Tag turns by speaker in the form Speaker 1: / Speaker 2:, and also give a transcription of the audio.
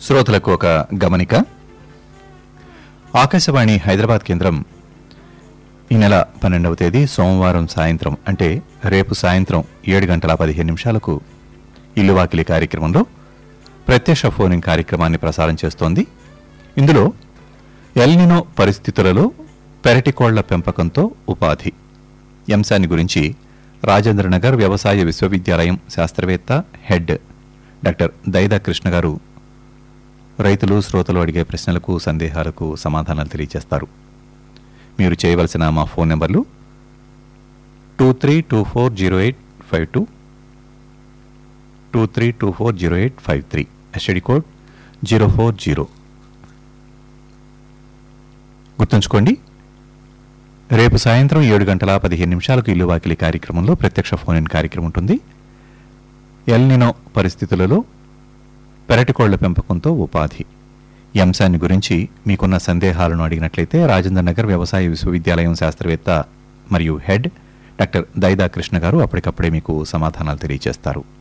Speaker 1: శ్రోతలకు ఒక గమనిక ఆకాశవాణి హైదరాబాద్ కేంద్రం ఈ నెల పన్నెండవ తేదీ సోమవారం సాయంత్రం అంటే రేపు సాయంత్రం ఏడు గంటల పదిహేను నిమిషాలకు ఇల్లువాకిలి కార్యక్రమంలో ప్రత్యక్ష ఫోనింగ్ కార్యక్రమాన్ని ప్రసారం చేస్తోంది ఇందులో ఎల్నినో పరిస్థితులలో పెరటికోళ్ల పెంపకంతో ఉపాధి ఈ అంశాన్ని గురించి రాజేంద్రనగర్ వ్యవసాయ విశ్వవిద్యాలయం శాస్త్రవేత్త హెడ్ డాక్టర్ దైదా కృష్ణ గారు రైతులు శ్రోతలు అడిగే ప్రశ్నలకు సందేహాలకు సమాధానాలు తెలియజేస్తారు మీరు చేయవలసిన మా ఫోన్ నెంబర్లు two three two four zero eight five two two three two four zero eight five three STD code zero four zero గుర్తుంచుకోండి రేపు సాయంత్రం ఏడు గంటల పదిహేను నిమిషాలకు ఇల్లు వాకిలి కార్యక్రమంలో ప్రత్యక్ష ఫోన్ ఇన్ కార్యక్రమం ఉంటుంది ఎల్నినో పరిస్థితులలో పెరటికోళ్ల పెంపకంతో ఉపాధి ఈ అంశాన్ని గురించి మీకున్న సందేహాలను అడిగినట్లయితే రాజేంద్ర నగర్ వ్యవసాయ విశ్వవిద్యాలయం శాస్త్రవేత్త మరియు హెడ్ డాక్టర్ దైదా కృష్ణ గారు అప్పటికప్పుడే మీకు సమాధానాలు తెలియజేస్తారు